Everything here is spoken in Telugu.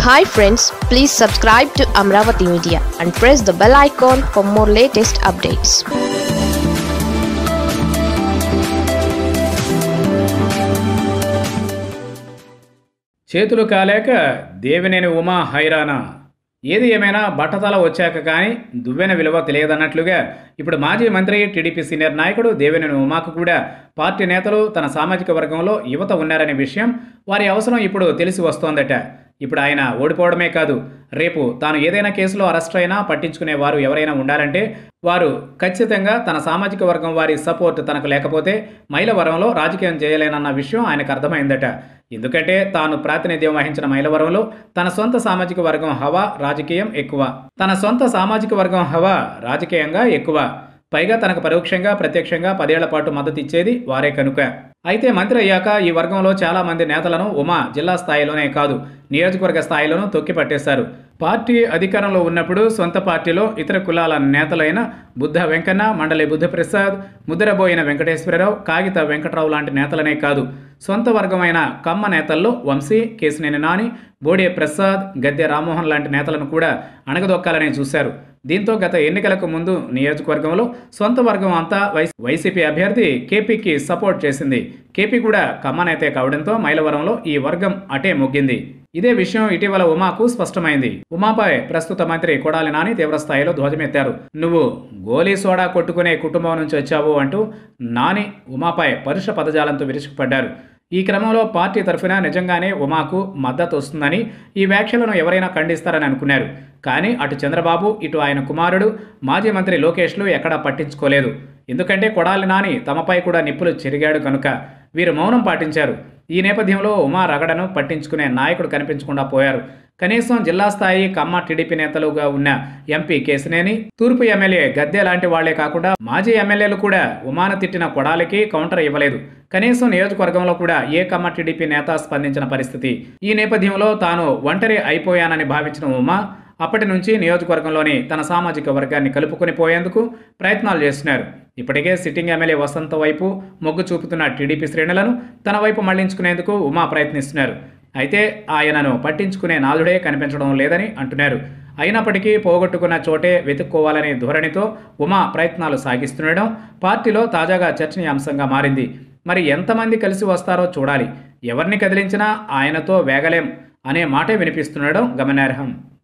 hi friends please subscribe to Amaravati media and press the bell icon for more latest updates చేతులు కాలేక దేవినేని ఉమా హైరానా ఏది ఏమైనా బట్టతల వచ్చాక కానీ దువ్వెన విలువ తెలియదన్నట్లుగా ఇప్పుడు మాజీ మంత్రి టీడీపీ సీనియర్ నాయకుడు దేవినేని ఉమాకు కూడా పార్టీ నేతలు తన సామాజిక వర్గంలో యువత ఉన్నారనే విషయం వారి అవసరం ఇప్పుడు తెలిసి వస్తోందట ఇప్పుడు ఆయన ఓడిపోవడమే కాదు రేపు తాను ఏదైనా కేసులో అరెస్ట్ అయినా పట్టించుకునే వారు ఎవరైనా ఉండాలంటే వారు ఖచ్చితంగా తన సామాజిక వర్గం వారి సపోర్ట్ తనకు లేకపోతే మైలవరంలో రాజకీయం చేయలేనన్న విషయం ఆయనకు అర్థమైందట ఎందుకంటే తాను ప్రాతినిధ్యం వహించిన మైలవరంలో తన సొంత సామాజిక వర్గం హవా రాజకీయం ఎక్కువ తన సొంత సామాజిక వర్గం హవా రాజకీయంగా ఎక్కువ పైగా తనకు పరోక్షంగా ప్రత్యక్షంగా పదేళ్ల పాటు మద్దతు ఇచ్చేది వారే కనుక అయితే మంత్రి అయ్యాక ఈ వర్గంలో చాలా మంది నేతలను ఉమా జిల్లా స్థాయిలోనే కాదు నియోజకవర్గ స్థాయిలోనూ తొక్కి పట్టేశారు పార్టీ అధికారంలో ఉన్నప్పుడు సొంత పార్టీలో ఇతర కులాల నేతలైన బుద్ధ వెంకన్న మండలి బుద్ధప్రసాద్ ముద్రబోయిన వెంకటేశ్వరరావు కాగిత వెంకట్రావు లాంటి నేతలనే కాదు సొంత వర్గమైన కమ్మ నేతల్లో వంశీ కేసినేని నాని బోడే ప్రసాద్ గద్దె రామ్మోహన్ లాంటి నేతలను కూడా అణగదొక్కాలని చూశారు దీంతో గత ఎన్నికలకు ముందు నియోజకవర్గంలో సొంత వర్గం అంతా వైస్ వైసీపీ అభ్యర్థి కేపీకి సపోర్ట్ చేసింది కేపీ కూడా కమ్మనైతే కావడంతో మైలవరంలో ఈ వర్గం అటే మొగ్గింది ఇదే విషయం ఇటీవల ఉమాకు స్పష్టమైంది ఉమాపై ప్రస్తుత మంత్రి కొడాలి నాని తీవ్రస్థాయిలో ధ్వజమెత్తారు నువ్వు గోలీ సోడా కొట్టుకునే కుటుంబం నుంచి వచ్చావు అంటూ నాని ఉమాపై పరుష పదజాలంతో విరుచుకుపడ్డారు ఈ క్రమంలో పార్టీ తరఫున నిజంగానే ఉమాకు మద్దతు వస్తుందని ఈ వ్యాఖ్యలను ఎవరైనా ఖండిస్తారని అనుకున్నారు కానీ అటు చంద్రబాబు ఇటు ఆయన కుమారుడు మాజీ మంత్రి లోకేష్లు ఎక్కడా పట్టించుకోలేదు ఎందుకంటే కొడాలి నాని తమపై కూడా నిప్పులు చెరిగాడు కనుక వీరు మౌనం పాటించారు ఈ నేపథ్యంలో ఉమా రగడను పట్టించుకునే నాయకుడు కనిపించకుండా పోయారు కనీసం జిల్లా స్థాయి కమ్మ టీడీపీ నేతలుగా ఉన్న ఎంపీ కేసినేని తూర్పు ఎమ్మెల్యే గద్దె లాంటి వాళ్లే కాకుండా మాజీ ఎమ్మెల్యేలు కూడా ఉమాన తిట్టిన కొడాలికి కౌంటర్ ఇవ్వలేదు కనీసం నియోజకవర్గంలో కూడా ఏ కమ్మ టీడీపీ నేత స్పందించిన పరిస్థితి ఈ నేపథ్యంలో తాను ఒంటరి అయిపోయానని భావించిన ఉమా అప్పటి నుంచి నియోజకవర్గంలోని తన సామాజిక వర్గాన్ని కలుపుకొని పోయేందుకు ప్రయత్నాలు చేస్తున్నారు ఇప్పటికే సిట్టింగ్ ఎమ్మెల్యే వసంత వైపు మొగ్గు చూపుతున్న టీడీపీ శ్రేణులను తన వైపు మళ్లించుకునేందుకు ఉమా ప్రయత్నిస్తున్నారు అయితే ఆయనను పట్టించుకునే నాదుడే కనిపించడం లేదని అంటున్నారు అయినప్పటికీ పోగొట్టుకున్న చోటే వెతుక్కోవాలనే ధోరణితో ఉమా ప్రయత్నాలు సాగిస్తుండడం పార్టీలో తాజాగా చర్చనీయాంశంగా మారింది మరి ఎంతమంది కలిసి వస్తారో చూడాలి ఎవరిని కదిలించినా ఆయనతో వేగలేం అనే మాటే వినిపిస్తుండడం గమనార్హం